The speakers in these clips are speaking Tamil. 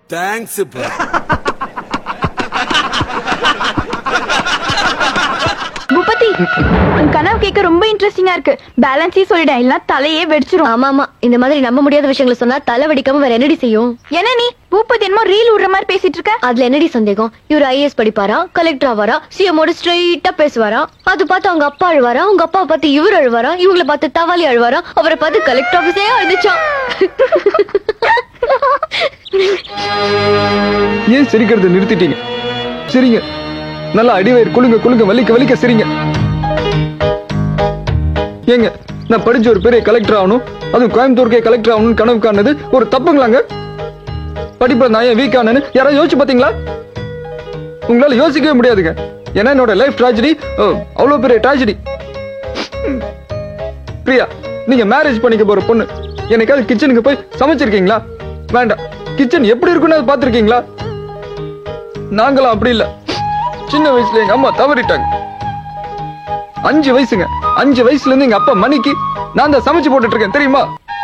தேங்க்ஸ் பூபதி உன் கனவு கேட்க ரொம்ப இன்ட்ரெஸ்டிங்கா இருக்கு பேலன்ஸே சொல்லிட்டேன் இல்ல தலையே வெடிச்சிரும் ஆமா ஆமா இந்த மாதிரி நம்ப முடியாத விஷயங்களை சொன்னா தலை வெடிக்காம வேற என்னடி செய்யும் என்ன நீ பூபதி என்னமோ ரீல் விடுற மாதிரி பேசிட்டு இருக்க அதுல என்னடி சந்தேகம் இவர் ஐஏஎஸ் படிப்பாரா கலெக்டர் ஆவாரா சிஎமோட ஸ்ட்ரெயிட்டா பேசுவாரா அது பார்த்து அவங்க அப்பா அழுவாரா அவங்க அப்பா பார்த்து இவர் அழுவாரா இவங்கள பார்த்து தவாலி அழுவாரா அவரை பார்த்து கலெக்டர் ஆபீஸே அழுதுச்சான் ஏன் சிரிக்கிறத நிறுத்திட்டீங்க சிரிங்க நல்லா அடிவயிறு குலுங்க குலுங்க வலிக்க வலிக்க சிரிங்க ஏங்க நான் படிச்ச ஒரு பெரிய கலெக்டர் ஆகணும் அதுவும் கோயம்புத்தூருக்கே கலெக்டர் ஆகணும்னு கனவு காணுது ஒரு தப்புங்களாங்க படிப்புல நான் ஏன் வீக் ஆனேன்னு யாராவது யோசிச்சு பாத்தீங்களா உங்களால யோசிக்கவே முடியாதுங்க ஏன்னா என்னோட லைஃப் ட்ராஜடி அவ்வளவு பெரிய ட்ராஜடி பிரியா நீங்க மேரேஜ் பண்ணிக்க போற பொண்ணு என்னைக்காவது கிச்சனுக்கு போய் சமைச்சிருக்கீங்களா வேண்டாம் கிச்சன் எப்படி இருக்குன்னு அது பார்த்திருக்கீங்களா நாங்களாம் அப்படி இல்ல சின்ன வயசுல எங்க அம்மா தவறிட்டாங்க அஞ்சு வயசுங்க அஞ்சு வயசுல இருந்து எங்க அப்பா மணிக்கு நான் தான் சமைச்சு போட்டுட்டு இருக்கேன் தெரியுமா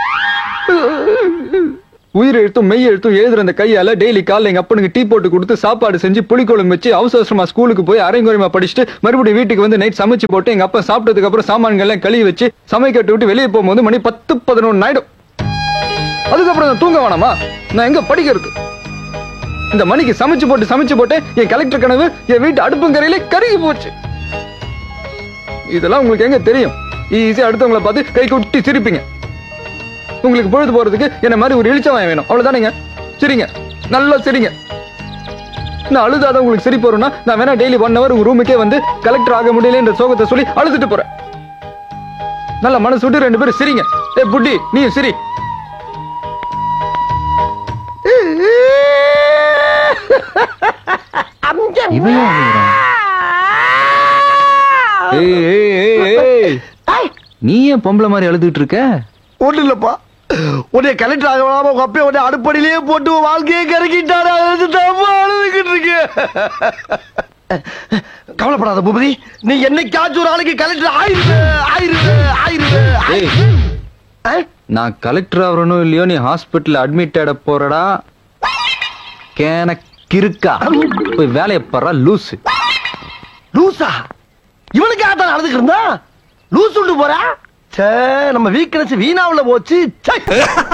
உயிர் எழுத்தும் மெய் எழுத்தும் எழுதுற அந்த கையால டெய்லி காலைல எங்க அப்பனுக்கு டீ போட்டு கொடுத்து சாப்பாடு செஞ்சு புளிக்குழம்பு வச்சு அவசர அவசரமா ஸ்கூலுக்கு போய் அரைங்குறைமா படிச்சுட்டு மறுபடியும் வீட்டுக்கு வந்து நைட் சமைச்சு போட்டு எங்க அப்பா சாப்பிட்டதுக்கு அப்புறம் சாமான்கள் எல்லாம் கழுவி வச்சு சமைக்கட்டு விட்டு வெளியே போகும்போது மணி பத்து பதினொன்னு ஆயிடும் அதுக்கப்புறம் நான் தூங்க வேணாமா நான் எங்க படிக்கிறது இந்த மணிக்கு சமைச்சு போட்டு சமைச்சு போட்டு என் கலெக்டர் கனவு என் வீட்டு அடுப்புங்கரையிலே கருகி போச்சு இதெல்லாம் உங்களுக்கு எங்க தெரியும் ஈஸியா அடுத்தவங்களை பார்த்து கை கொட்டி சிரிப்பீங்க உங்களுக்கு பொழுது போறதுக்கு என்ன மாதிரி ஒரு இழிச்சவன் வேணும் அவ்வளவுதானேங்க சரிங்க நல்லா சரிங்க நான் அழுதாத உங்களுக்கு சிரிப்பு வரும்னா நான் வேணா டெய்லி ஒன் ஹவர் உங்க ரூமுக்கே வந்து கலெக்டர் ஆக முடியலன்ற சோகத்தை சொல்லி அழுதுட்டு போறேன் நல்ல மனசு விட்டு ரெண்டு பேரும் சிரிங்க ஏ புட்டி நீயும் சிரி ஏய், ஏய், ஏய், ஏய். நீ ஏன் பொம்பளை மாதிரி அழுதுகிட்டு இருக்க ஒண்ணு இல்லப்பா உன்னை கலெக்டர் ஆக வேணாம உங்க அப்பே உன்னை அடுப்படியிலேயே போட்டு உன் வாழ்க்கையே கறக்கிட்டாரு அழுதுட்டாப்பா அழுதுகிட்டு இருக்கு கவலைப்படாத பூபதி நீ என்னைக்காச்சும் ஒரு ஆளுக்கு கலெக்டர் ஆயிரு ஆயிரு ஆயிரு ஏய் நான் கலெக்டர் ஆகணும் இல்லையோ நீ ஹாஸ்பிட்டல் அட்மிட் ஆட போறடா கேன கிறுக்கா போய் வேலையை பாரு லூசு லூசா இவனுக்காக தான் அழுதுகிட்டு இருந்தா லூஸ் விட்டு போறா சே நம்ம வீக்னஸ் வீணாவுல போச்சு ச்சே.